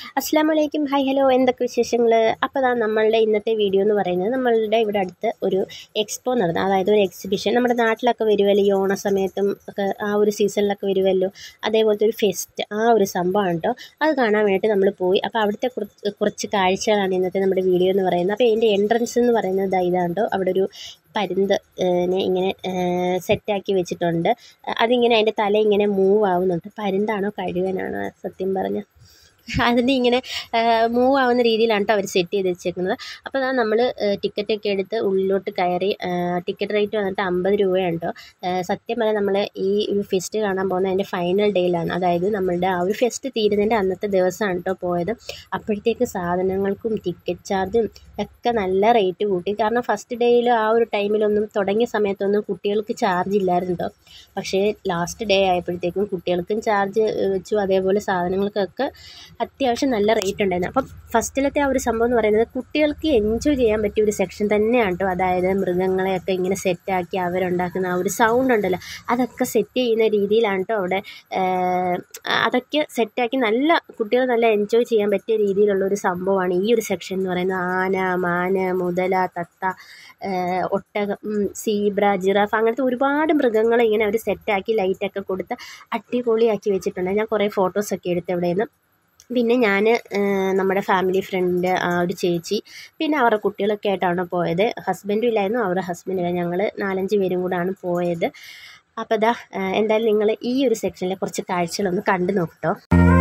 അസ്സാം വലൈക്കും hi hello എന്തൊക്കെ വിശേഷങ്ങൾ അപ്പോൾ അതാ നമ്മളുടെ ഇന്നത്തെ വീഡിയോ എന്ന് പറയുന്നത് നമ്മളുടെ ഇവിടെ അടുത്ത് ഒരു എക്സ്പോ നടന്നു അതായത് ഒരു എക്സിബിഷൻ നമ്മുടെ നാട്ടിലൊക്കെ വരുമല്ലോ ഈ ഓണ സമയത്തും ഒക്കെ ആ ഒരു സീസണിലൊക്കെ വരുമല്ലോ അതേപോലത്തെ ഒരു ഫെസ്റ്റ് ആ ഒരു സംഭവമാണ് കേട്ടോ അത് കാണാൻ വേണ്ടിയിട്ട് നമ്മൾ പോയി അപ്പോൾ അവിടുത്തെ കുറച്ച് കുറച്ച് കാഴ്ചകളാണ് ഇന്നത്തെ നമ്മുടെ വീഡിയോ എന്ന് പറയുന്നത് അപ്പോൾ എൻ്റെ എൻട്രൻസ് എന്ന് പറയുന്നത് ദാ ഇതാണ് കേട്ടോ അവിടെ ഒരു പരുന്ത് നെ ഇങ്ങനെ സെറ്റാക്കി വെച്ചിട്ടുണ്ട് അതിങ്ങനെ അതിൻ്റെ തല ഇങ്ങനെ മൂവ് ആവുന്നുണ്ട് പരുന്താണോ കഴുകനാണോ സത്യം പറഞ്ഞ അതിൻ്റെ ഇങ്ങനെ മൂവ് ആവുന്ന രീതിയിലാണ് കേട്ടോ അവർ സെറ്റ് ചെയ്ത് വെച്ചേക്കുന്നത് അപ്പോൾ അതാ നമ്മൾ ടിക്കറ്റൊക്കെ എടുത്ത് ഉള്ളിലോട്ട് കയറി ടിക്കറ്റ് റേറ്റ് വന്നിട്ട് അമ്പത് രൂപയാണ് കേട്ടോ സത്യം പറഞ്ഞാൽ നമ്മൾ ഈ ഒരു ഫെസ്റ്റ് കാണാൻ പോകുന്നത് അതിൻ്റെ ഫൈനൽ ഡേയിലാണ് അതായത് നമ്മളുടെ ആ ഒരു ഫെസ്റ്റ് തീരുന്നതിൻ്റെ അന്നത്തെ ദിവസമാണ് കേട്ടോ പോയത് അപ്പോഴത്തേക്ക് സാധനങ്ങൾക്കും ടിക്കറ്റ് ചാർജും ഒക്കെ നല്ല റേറ്റ് കൂട്ടി കാരണം ഫസ്റ്റ് ഡേയിൽ ആ ഒരു ടൈമിലൊന്നും തുടങ്ങിയ സമയത്തൊന്നും കുട്ടികൾക്ക് ചാർജ് ഇല്ലായിരുന്നു കേട്ടോ പക്ഷേ ലാസ്റ്റ് ഡേ ആയപ്പോഴത്തേക്കും കുട്ടികൾക്കും ചാർജ് വെച്ചു അതേപോലെ സാധനങ്ങൾക്കൊക്കെ അത്യാവശ്യം നല്ല റേറ്റ് ഉണ്ടായിരുന്നു അപ്പം ഫസ്റ്റിലത്തെ ആ ഒരു സംഭവം എന്ന് പറയുന്നത് കുട്ടികൾക്ക് എൻജോയ് ചെയ്യാൻ പറ്റിയ ഒരു സെക്ഷൻ തന്നെയാണ് കേട്ടോ അതായത് മൃഗങ്ങളെയൊക്കെ ഇങ്ങനെ സെറ്റാക്കി അവരുണ്ടാക്കുന്ന ആ ഒരു സൗണ്ട് ഉണ്ടല്ലോ അതൊക്കെ സെറ്റ് ചെയ്യുന്ന രീതിയിലാണ് കേട്ടോ അവിടെ അതൊക്കെ സെറ്റാക്കി നല്ല കുട്ടികൾ നല്ല എൻജോയ് ചെയ്യാൻ പറ്റിയ രീതിയിലുള്ള ഒരു സംഭവമാണ് ഈ ഒരു സെക്ഷൻ എന്ന് പറയുന്നത് ആന മാന മുതല തത്ത ഒട്ടകം സീബ്ര ജിറാഫ് അങ്ങനത്തെ ഒരുപാട് മൃഗങ്ങളെ ഇങ്ങനെ അവർ സെറ്റാക്കി ലൈറ്റൊക്കെ കൊടുത്ത് അടിപൊളിയാക്കി വെച്ചിട്ടുണ്ട് ഞാൻ കുറേ ഫോട്ടോസൊക്കെ എടുത്ത് ഇവിടെ നിന്ന് പിന്നെ ഞാൻ നമ്മുടെ ഫാമിലി ഫ്രണ്ട് ആ ഒരു ചേച്ചി പിന്നെ അവരുടെ കുട്ടികളൊക്കെ ആയിട്ടാണ് പോയത് ഹസ്ബൻഡും ഇല്ലായിരുന്നു അവരുടെ ഹസ്ബൻഡില്ല ഞങ്ങൾ നാലഞ്ച് പേരും കൂടാണ് പോയത് അപ്പോൾ ഇതാ എന്തായാലും നിങ്ങൾ ഈ ഒരു സെക്ഷനിലെ കുറച്ച് കാഴ്ചകളൊന്ന് കണ്ടു നോക്കട്ടോ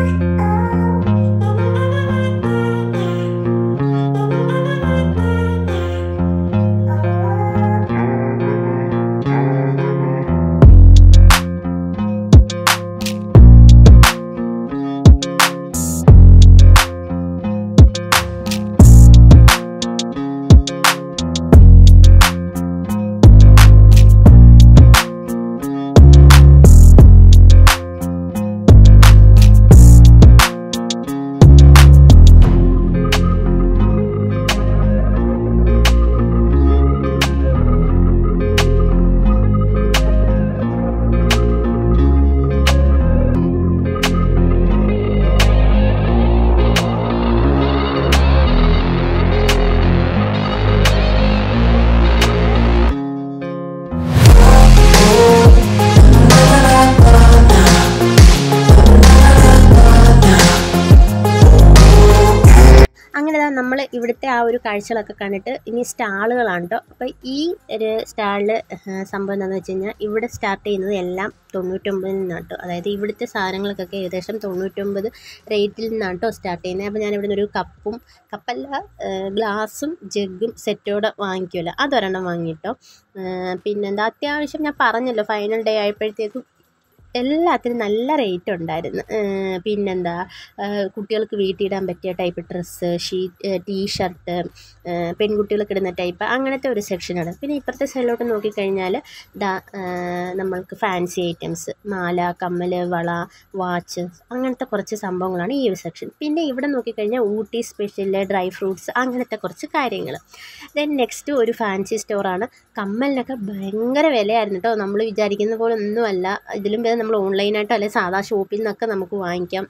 അങ്ങനെ നമ്മൾ ഇവിടുത്തെ ആ ഒരു കാഴ്ചകളൊക്കെ കണ്ടിട്ട് ഇനി സ്റ്റാളുകളാണ് കേട്ടോ അപ്പോൾ ഈ ഒരു സ്റ്റാളിൽ സംഭവം എന്താണെന്ന് വെച്ച് കഴിഞ്ഞാൽ ഇവിടെ സ്റ്റാർട്ട് ചെയ്യുന്നത് എല്ലാം തൊണ്ണൂറ്റൊമ്പതിൽ നിന്നാണ് കേട്ടോ അതായത് ഇവിടുത്തെ സാധനങ്ങൾക്കൊക്കെ ഏകദേശം തൊണ്ണൂറ്റൊമ്പത് റേറ്റിൽ നിന്നാണ് കേട്ടോ സ്റ്റാർട്ട് ചെയ്യുന്നത് അപ്പോൾ ഞാൻ ഇവിടെ ഒരു കപ്പും കപ്പല്ല ഗ്ലാസും ജഗ്ഗും സെറ്റോടെ വാങ്ങിക്കുമല്ലോ അതൊരെണ്ണം വാങ്ങിയിട്ടോ പിന്നെന്താ അത്യാവശ്യം ഞാൻ പറഞ്ഞല്ലോ ഫൈനൽ ഡേ ആയപ്പോഴത്തേക്കും എല്ലാത്തിനും നല്ല റേറ്റ് ഉണ്ടായിരുന്നു പിന്നെന്താ കുട്ടികൾക്ക് വീട്ടിലിടാൻ പറ്റിയ ടൈപ്പ് ഡ്രസ്സ് ഷീ ടീഷർട്ട് പെൺകുട്ടികൾക്ക് ഇടുന്ന ടൈപ്പ് അങ്ങനത്തെ ഒരു സെക്ഷനാണ് പിന്നെ ഇപ്പുറത്തെ സൈഡിലോട്ട് നോക്കിക്കഴിഞ്ഞാൽ ദാ നമ്മൾക്ക് ഫാൻസി ഐറ്റംസ് മാല കമ്മൽ വള വാച്ച് അങ്ങനത്തെ കുറച്ച് സംഭവങ്ങളാണ് ഈ ഒരു സെക്ഷൻ പിന്നെ ഇവിടെ നോക്കിക്കഴിഞ്ഞാൽ ഊട്ടി സ്പെഷ്യൽ ഡ്രൈ ഫ്രൂട്ട്സ് അങ്ങനത്തെ കുറച്ച് കാര്യങ്ങൾ ദെൻ നെക്സ്റ്റ് ഒരു ഫാൻസി സ്റ്റോറാണ് കമ്മലിനൊക്കെ ഭയങ്കര വിലയായിരുന്നു കേട്ടോ നമ്മൾ വിചാരിക്കുന്ന പോലെ ഒന്നുമല്ല ഇതിലും ഭേദം നമ്മൾ ഓൺലൈനായിട്ടോ അല്ലെങ്കിൽ സാധാ ഷോപ്പിൽ നിന്നൊക്കെ നമുക്ക് വാങ്ങിക്കാം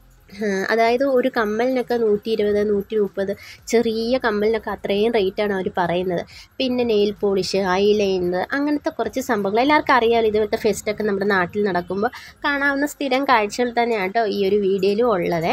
അതായത് ഒരു കമ്മലിനൊക്കെ നൂറ്റി ഇരുപത് നൂറ്റി മുപ്പത് ചെറിയ കമ്മലിനൊക്കെ അത്രയും റേറ്റാണ് അവർ പറയുന്നത് പിന്നെ നെയിൽ പോളിഷ് ഐലൈനർ അങ്ങനത്തെ കുറച്ച് സംഭവങ്ങൾ എല്ലാവർക്കും അറിയാമല്ലോ ഇതുപോലത്തെ ഫെസ്റ്റൊക്കെ നമ്മുടെ നാട്ടിൽ നടക്കുമ്പോൾ കാണാവുന്ന സ്ഥിരം കാഴ്ചകൾ തന്നെയാണ് കേട്ടോ ഈ ഒരു വീഡിയോയിലും ഉള്ളത്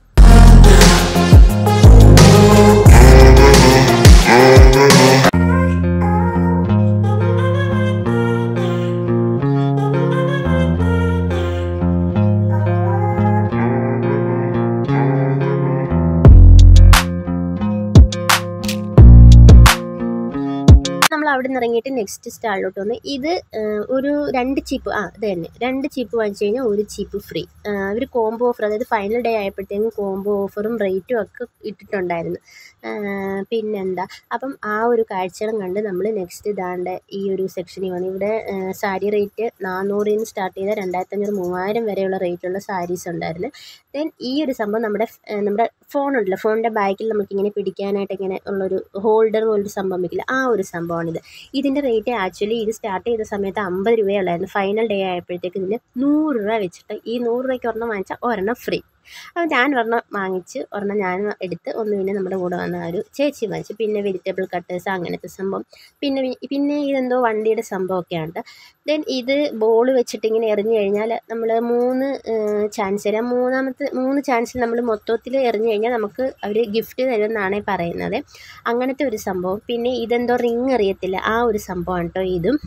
നമ്മൾ അവിടെ നിന്ന് ഇറങ്ങിയിട്ട് നെക്സ്റ്റ് സ്റ്റാളിലോട്ട് വന്ന് ഇത് ഒരു രണ്ട് ചീപ്പ് ആ ഇത് തന്നെ രണ്ട് ചീപ്പ് വാങ്ങിച്ചു കഴിഞ്ഞാൽ ഒരു ചീപ്പ് ഫ്രീ അവർ കോംബോ ഓഫർ അതായത് ഫൈനൽ ഡേ ആയപ്പോഴത്തേക്കും കോംബോ ഓഫറും റേറ്റും ഒക്കെ ഇട്ടിട്ടുണ്ടായിരുന്നു പിന്നെന്താ അപ്പം ആ ഒരു കാഴ്ചകളും കണ്ട് നമ്മൾ നെക്സ്റ്റ് ഇതാണ്ട് ഈ ഒരു സെക്ഷനിൽ വന്നു ഇവിടെ സാരി റേറ്റ് നാനൂറിൽ നിന്ന് സ്റ്റാർട്ട് ചെയ്ത രണ്ടായിരത്തഞ്ഞൂറ് മൂവായിരം വരെയുള്ള റേറ്റുള്ള സാരീസ് ഉണ്ടായിരുന്നു ദെൻ ഈ ഒരു സംഭവം നമ്മുടെ നമ്മുടെ ഫോൺ ഉണ്ടല്ലോ ഫോണിൻ്റെ ബാക്കിൽ നമുക്കിങ്ങനെ പിടിക്കാനായിട്ട് ഇങ്ങനെ ഉള്ളൊരു ഹോൾഡർ പോലൊരു സംഭവം വെക്കില്ല ആ ഒരു സംഭവമാണിത് ഇതിൻ്റെ റേറ്റ് ആക്ച്വലി ഇത് സ്റ്റാർട്ട് ചെയ്ത സമയത്ത് അമ്പത് രൂപയുള്ളായിരുന്നു ഫൈനൽ ഡേ ആയപ്പോഴത്തേക്ക് ഇതിന് നൂറ് രൂപ വെച്ചിട്ട് ഈ നൂറ് രൂപയ്ക്ക് ഒരെണ്ണം വാങ്ങിച്ചാൽ ഒരെണ്ണം ഫ്രീ അപ്പോൾ ഞാൻ ഒരെണ്ണം വാങ്ങിച്ച് ഒരെണ്ണം ഞാൻ എടുത്ത് ഒന്ന് പിന്നെ നമ്മുടെ കൂടെ വന്ന ഒരു ചേച്ചി വാങ്ങിച്ചു പിന്നെ വെജിറ്റബിൾ കട്ടേഴ്സ് അങ്ങനത്തെ സംഭവം പിന്നെ വി- പിന്നെ ഇതെന്തോ വണ്ടിയുടെ സംഭവമൊക്കെയാണ് ദെൻ ഇത് ബോൾ വെച്ചിട്ട് ഇങ്ങനെ എറിഞ്ഞു കഴിഞ്ഞാൽ നമ്മൾ മൂന്ന് ചാൻസ് തരാം മൂന്നാമത്തെ മൂന്ന് ചാൻസിൽ നമ്മൾ മൊത്തത്തിൽ എറിഞ്ഞു കഴിഞ്ഞാൽ നമുക്ക് അവർ ഗിഫ്റ്റ് തരുമെന്നാണ് പറയുന്നത് അങ്ങനത്തെ ഒരു സംഭവം പിന്നെ ഇതെന്തോ റിങ് അറിയത്തില്ല ആ ഒരു സംഭവമാണ് കേട്ടോ ഇതും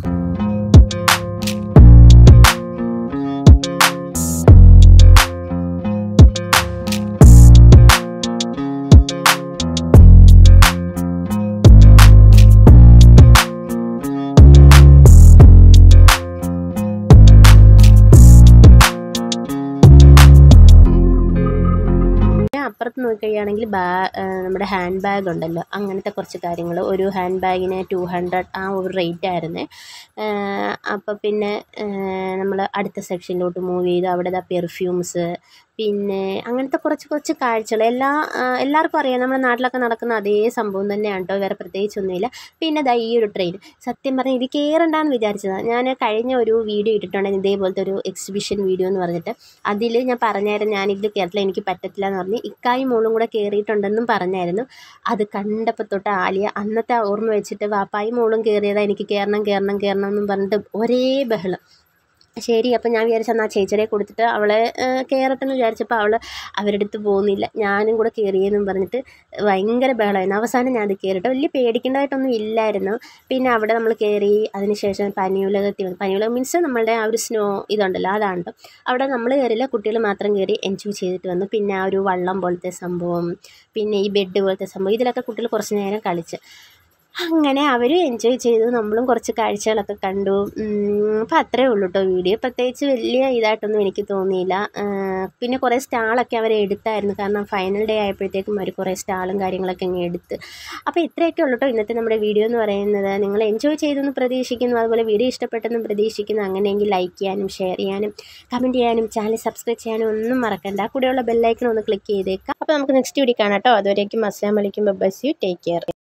പിന്നെ അപ്പുറത്ത് നോക്കിക്കഴിയുകയാണെങ്കിൽ ബാ ആ, നമ്മുടെ ഹാൻഡ് ബാഗ് ഉണ്ടല്ലോ അങ്ങനത്തെ കുറച്ച് കാര്യങ്ങൾ ഒരു ഹാൻഡ് ബാഗിന് ടു ഹൺഡ്രഡ് ആ ഒരു റേറ്റ് ആയിരുന്നേ അപ്പോൾ പിന്നെ നമ്മൾ അടുത്ത സെക്ഷനിലോട്ട് മൂവ് ചെയ്തു അവിടെ ദാ പെർഫ്യൂംസ് പിന്നെ അങ്ങനത്തെ കുറച്ച് കുറച്ച് കാഴ്ചകൾ എല്ലാ ആ, എല്ലാവർക്കും അറിയാം നമ്മുടെ നാട്ടിലൊക്കെ നടക്കുന്ന അതേ സംഭവം തന്നെയാണ് കേട്ടോ വേറെ പ്രത്യേകിച്ചൊന്നുമില്ല പിന്നെ ദാ ഈ ഒരു ട്രെയിൻ സത്യം പറഞ്ഞാൽ ഇത് കയറണ്ടെന്ന് വിചാരിച്ചതാണ് ഞാൻ കഴിഞ്ഞ ഒരു വീഡിയോ ഇട്ടിട്ടുണ്ടായിരുന്നു ഇതേപോലത്തെ ഒരു എക്സിബിഷൻ വീഡിയോ എന്ന് പറഞ്ഞിട്ട് അതിൽ ഞാൻ പറഞ്ഞായിരുന്നു ഞാനിതിൽ കയറത്തില്ല എനിക്ക് പറ്റത്തില്ല എന്ന് പറഞ്ഞ് ഇക്കായും മോളും കൂടെ കയറിയിട്ടുണ്ടെന്നും പറഞ്ഞായിരുന്നു അത് കണ്ടപ്പോൾ തൊട്ട് ആലിയ അന്നത്തെ ആ ഓർമ്മ വെച്ചിട്ട് വാപ്പായും മോളും കയറിയതാ എനിക്ക് കയറണം കയറണം കയറണം എന്നും പറഞ്ഞിട്ട് ഒരേ ബഹളം ശരി അപ്പം ഞാൻ വിചാരിച്ചു എന്നാൽ ചേച്ചിയുടെ കൊടുത്തിട്ട് അവളെ കയറട്ടെ എന്ന് വിചാരിച്ചപ്പോൾ അവൾ അവരുടെ അടുത്ത് പോകുന്നില്ല ഞാനും കൂടെ കയറിയെന്നും പറഞ്ഞിട്ട് ഭയങ്കര ബഹളമായിരുന്നു അവസാനം ഞാൻ അത് കയറിയിട്ട് വലിയ പേടിക്കേണ്ടതായിട്ടൊന്നും ഇല്ലായിരുന്നു പിന്നെ അവിടെ നമ്മൾ കയറി അതിനുശേഷം പനിയുലകത്തിൽ വന്നു പനിയുലകം മീൻസ് നമ്മളുടെ ആ ഒരു സ്നോ ഇതുണ്ടല്ലോ അതാണ് ട്ടോ അവിടെ നമ്മൾ കയറില്ല കുട്ടികൾ മാത്രം കയറി എൻജോയ് ചെയ്തിട്ട് വന്നു പിന്നെ ആ ഒരു വള്ളം പോലത്തെ സംഭവം പിന്നെ ഈ ബെഡ് പോലത്തെ സംഭവം ഇതിലൊക്കെ കുട്ടികൾ കുറച്ച് നേരം കളിച്ച് അങ്ങനെ അവർ എൻജോയ് ചെയ്തു നമ്മളും കുറച്ച് കാഴ്ചകളൊക്കെ കണ്ടു അപ്പോൾ അത്രേ ഉള്ളൂ കേട്ടോ വീഡിയോ പ്രത്യേകിച്ച് വലിയ ഇതായിട്ടൊന്നും എനിക്ക് തോന്നിയില്ല ആ, പിന്നെ കുറേ സ്റ്റാളൊക്കെ അവർ എടുത്തായിരുന്നു കാരണം ഫൈനൽ ഡേ ആയപ്പോഴത്തേക്കും അവർ കുറേ സ്റ്റാളും കാര്യങ്ങളൊക്കെ അങ്ങ് എടുത്ത് അപ്പോൾ ഇത്രയൊക്കെ ഉള്ളൂ കേട്ടോ ഇന്നത്തെ നമ്മുടെ വീഡിയോ എന്ന് പറയുന്നത് നിങ്ങൾ എൻജോയ് ചെയ്തെന്ന് പ്രതീക്ഷിക്കുന്നു അതുപോലെ വീഡിയോ ഇഷ്ടപ്പെട്ടെന്നും പ്രതീക്ഷിക്കുന്നു അങ്ങനെയെങ്കിൽ ലൈക്ക് ചെയ്യാനും ഷെയർ ചെയ്യാനും കമൻറ്റ് ചെയ്യാനും ചാനൽ സബ്സ്ക്രൈബ് ചെയ്യാനും ഒന്നും മറക്കണ്ട കൂടെയുള്ള ബെല്ലൈക്കൺ ഒന്ന് ക്ലിക്ക് ചെയ്തേക്കാം അപ്പോൾ നമുക്ക് നെക്സ്റ്റ് വീഡിയോ കാണാം കേട്ടോ അതുവരേക്കും അസ്ലാം വലൈക്കും ബബ്ബസ് യു ടേക്ക് കെയർ